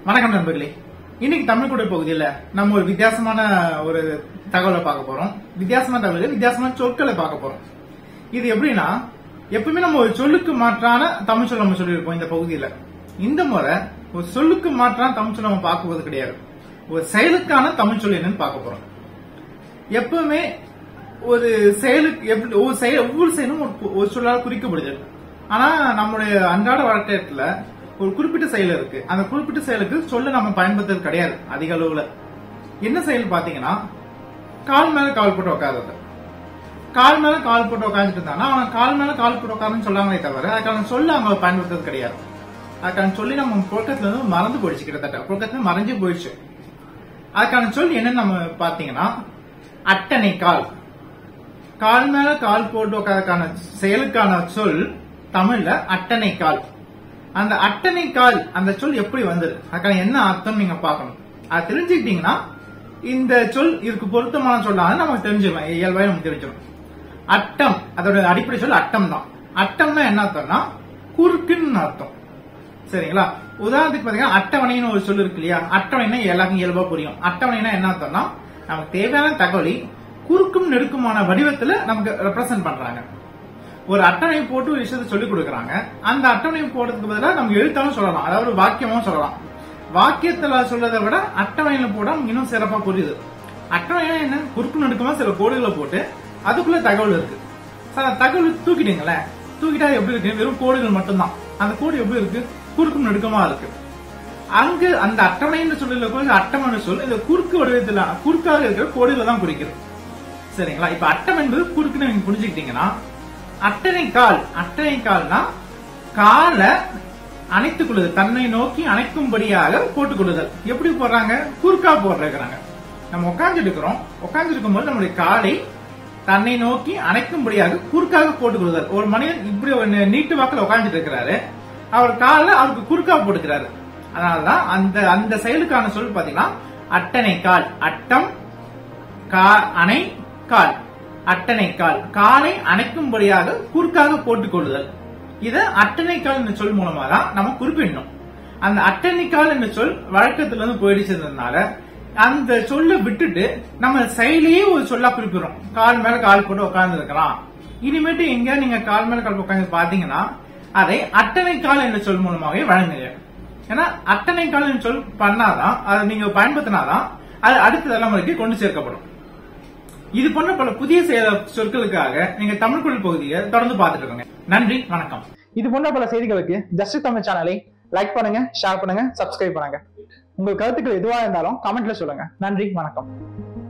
வணக்கம் நண்பர்களே இன்னைக்கு தமிழ் கூட பகுதியில நம்ம ஒரு வித்தியாசமான ஒரு தகவலை பார்க்க போறோம் வித்தியாசமான தகவல் வித்தியாசமான சொற்களை பார்க்க போறோம் இது எப்படின்னா எப்பவுமே நம்ம ஒரு சொல்லுக்கு மாற்றான தமிழ் சொல் நம்ம சொல்லியிருப்போம் இந்த பகுதியில இந்த முறை ஒரு சொல்லுக்கு மாற்றான தமிழ் சொல் நம்ம பார்க்குவது கிடையாது ஒரு செயலுக்கான தமிழ் சொல் என்னன்னு பார்க்க போறோம் எப்பவுமே ஒரு செயலுக்கு எப்படி ஒவ்வொரு செயல் ஒவ்வொரு செயலும் ஒரு ஒரு சொல்லால் குறிக்கப்படுது ஆனா நம்முடைய அன்றாட வழக்கத்துல ஒரு குறிப்பிட்ட செயல் இருக்கு அந்த குறிப்பிட்ட செயலுக்கு சொல்ல நம்ம பயன்படுத்துறது கிடையாது அதிக அளவுல என்ன செயல் பாத்தீங்கன்னா கால் மேல கால் போட்டு உட்காருறது கால் மேல கால் போட்டு உட்காந்துட்டு இருந்தாங்கன்னா அவன் கால் மேல கால் போட்டு உட்காருன்னு சொல்லாங்களே தவிர அதுக்கான சொல்ல அவங்க பயன்படுத்துறது கிடையாது அதுக்கான சொல்லி நம்ம புழக்கத்துல இருந்து மறந்து போயிடுச்சு கிட்டத்தட்ட புழக்கத்துல மறைஞ்சு போயிடுச்சு அதுக்கான சொல் என்னன்னு நம்ம பாத்தீங்கன்னா அட்டனை கால் கால் மேல கால் போட்டு உட்காரக்கான செயலுக்கான சொல் தமிழ்ல அட்டனை கால் அந்த அட்டனை கால் அந்த சொல் எப்படி வந்தது அதுக்கான என்ன அர்த்தம் நீங்க பார்க்கணும் அது தெரிஞ்சுக்கிட்டீங்கன்னா இந்த சொல் இதுக்கு பொருத்தமான சொல்லாத நமக்கு தெரிஞ்சிடலாம் இயல்பாக நமக்கு தெரிஞ்சிடும் அட்டம் அதோட அடிப்படை சொல் அட்டம் தான் அட்டம்னா என்ன அர்த்தம்னா குறுக்குன்னு அர்த்தம் சரிங்களா உதாரணத்துக்கு பாத்தீங்கன்னா அட்டவணைன்னு ஒரு சொல் இருக்கு இல்லையா அட்டவணைனா எல்லாருக்கும் இயல்பா புரியும் அட்டவணைனா என்ன அர்த்தம்னா நமக்கு தேவையான தகவலை குறுக்கும் நெருக்குமான வடிவத்துல நமக்கு ரெப்ரசென்ட் பண்றாங்க ஒரு அட்டவணை போட்டு ஒரு விஷயத்தை சொல்லிக் கொடுக்குறாங்க அந்த அட்டவணை போடுறதுக்கு பதிலாக நம்ம எழுத்தாலும் சொல்லலாம் அதாவது ஒரு வாக்கியமும் சொல்லலாம் வாக்கியத்துல சொல்றதை விட அட்டவணையில போட நமக்கு இன்னும் சிறப்பா புரியுது அட்டவணைனா என்ன குறுக்கு நெடுக்குமா சில கோடுகளை போட்டு அதுக்குள்ள தகவல் இருக்கு சார் அந்த தகவல் தூக்கிட்டீங்களேன் தூக்கிட்டா எப்படி இருக்கு வெறும் கோடுகள் மட்டும்தான் அந்த கோடு எப்படி இருக்கு குறுக்கும் நெடுக்கமா இருக்கு அங்கு அந்த அட்டவணைன்னு சொல்லல கூட அட்டவணை சொல் இந்த குறுக்கு வடிவத்துல குறுக்காக இருக்கிற கோடுகளை தான் குறிக்கிறது சரிங்களா இப்ப அட்டம் என்பது குறுக்குன்னு நீங்க புரிஞ்சுக்கிட்டீங்கன்னா அட்டனை கால் அட்டனை கால்னா காலை அணைத்துக் கொள்ளுதல் தன்னை நோக்கி அணைக்கும்படியாக போட்டுக் கொள்ளுதல் எப்படி போடுறாங்க குறுக்கா போடுறாங்க நம்ம உட்கார்ந்துட்டு இருக்கிறோம் உட்கார்ந்துட்டு இருக்கும்போது நம்முடைய காலை தன்னை நோக்கி அணைக்கும்படியாக குறுக்காக போட்டுக் கொள்ளுதல் ஒரு மனிதன் இப்படி ஒரு நீட்டு வாக்கில் உட்கார்ந்துட்டு இருக்கிறாரு அவர் கால அவருக்கு குறுக்கா போட்டுக்கிறாரு அதனாலதான் அந்த அந்த செயலுக்கான சொல் பாத்தீங்கன்னா அட்டனை கால் அட்டம் கா அணை கால் அட்டனை கால் காலை அணைக்கும்படியாக குறுக்காக போட்டுக் கொள்ளுதல் இத அட்டனை கால் என்ற சொல் மூலமா தான் நம்ம குறிப்பிடணும் அந்த அட்டனை கால் என்ற சொல் வழக்கத்துல இருந்து போயிடுச்சதுனால அந்த சொல்ல விட்டுட்டு நம்ம செயலையே ஒரு சொல்லா குறிப்பிடுறோம் கால் மேல கால் போட்டு உட்கார்ந்து இருக்கலாம் இனிமேட்டு எங்க நீங்க கால் மேல கால் உட்கார்ந்து பாத்தீங்கன்னா அதை அட்டனை கால் என்ற சொல் மூலமாகவே வழங்குங்க ஏன்னா அட்டனை கால் என்ற சொல் பண்ணாதான் அதை நீங்க பயன்படுத்தினாதான் அது அடுத்த தலைமுறைக்கு கொண்டு சேர்க்கப்படும் இது போன்ற பல புதிய செயல் சொற்களுக்காக நீங்க தமிழ் குரல் பகுதியை தொடர்ந்து பார்த்துட்டு இருக்கோங்க நன்றி வணக்கம் இது போன்ற பல செய்திகளுக்கு ஜஸ்ட் தமிழ் சேனலை லைக் பண்ணுங்க ஷேர் பண்ணுங்க சப்ஸ்கிரைப் பண்ணுங்க உங்கள் கருத்துக்கள் எதுவா இருந்தாலும் கமெண்ட்ல சொல்லுங்க நன்றி வணக்கம்